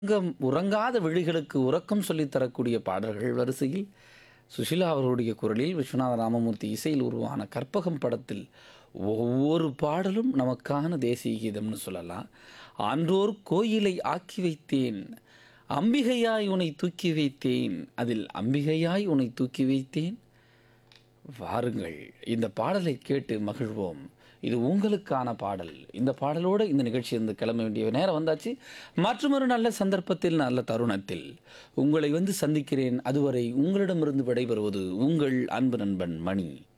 உறங்கம் உறங்காத விழிகளுக்கு உறக்கம் சொல்லித் தரக்கூடிய பாடல்கள் வரிசையில் சுஷிலா அவர்களுடைய குரலில் விஸ்வநாத ராமமூர்த்தி இசையில் உருவான கற்பகம் படத்தில் ஒவ்வொரு பாடலும் நமக்கான தேசிய கீதம்னு சொல்லலாம் ஆன்றோர் கோயிலை ஆக்கி வைத்தேன் அம்பிகையாய் உன்னை தூக்கி வைத்தேன் அதில் அம்பிகையாய் உன்னை தூக்கி வைத்தேன் வாருங்கள் இந்த பாடலை கேட்டு மகிழ்வோம் இது உங்களுக்கான பாடல் இந்த பாடலோடு இந்த நிகழ்ச்சி இருந்து கிளம்ப வேண்டிய நேரம் வந்தாச்சு மற்றொரு நல்ல சந்தர்ப்பத்தில் நல்ல தருணத்தில் உங்களை வந்து சந்திக்கிறேன் அதுவரை உங்களிடமிருந்து விடைபெறுவது உங்கள் அன்பு நண்பன் மணி